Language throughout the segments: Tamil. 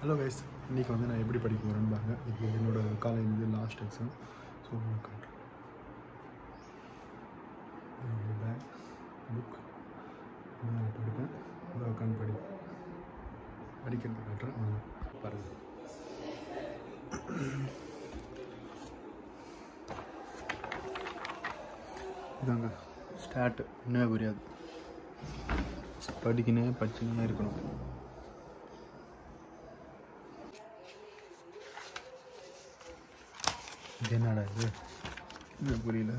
ஹலோ கைஸ் இன்றைக்கி வந்து நான் எப்படி படிக்க போகிறேன்னு பாருங்க இப்போ என்னோட காலேஜ் வந்து லாஸ்ட் எக்ஸாம் ஸோ காட்டுறேன் பேக் புக் நான் படிப்பேன் இதை உட்காந்து படி படிக்கிறது காட்டுறேன் வாங்க பாருங்கள் இதாங்க ஸ்டார்ட் இன்னும் புரியாது படிக்கணே படிச்சுனே இருக்கணும் இது என்னடா இது இது புரியல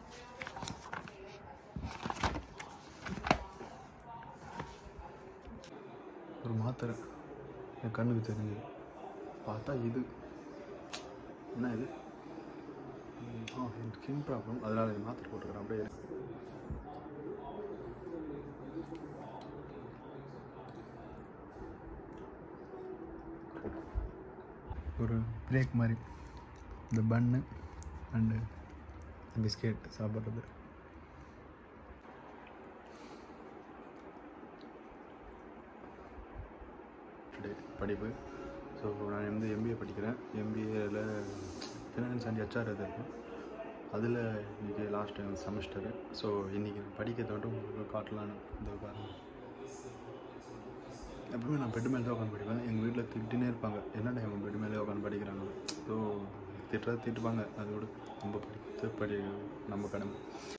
ஒரு மாத்திரை என் கண்ணுக்கு தெரிஞ்சது பார்த்தா இது என்ன இது ம், ஆ என் ஸ்கின் ப்ராப்ளம் அதனால் இது மாத்திரை போட்டுக்கிறேன் அப்படியே இரு. ஒரு பிரேக் மாதிரி இந்த பன்னு அண்டு பிஸ்கெட் சாப்பிட்றது படிப்பு ஸோ நான் வந்து எம்பிஏ படிக்கிறேன் எம்பிஏல ஃபினான்ஸ் அண்ட் ஹெச்ஆர் இது இருக்கும் அதில் இன்றைக்கி லாஸ்ட் செமஸ்டரு ஸோ இன்றைக்கி நான் படிக்கிறத மட்டும் உங்களுக்கு காட்டலான்னு இந்த பாருங்க எப்பவுமே நான் பெட்டு மேலே தான் உட்காந்து படிப்பேன் எங்கள் வீட்டில் திட்டினே இருப்பாங்க என்னடா இவங்க பெட்டு மேலே உட்காந்து படிக்கிறாங்க ஸோ திட்டுறது திட்டுப்பாங்க அதோட நம்ம படித்து படி நம்ம கடமை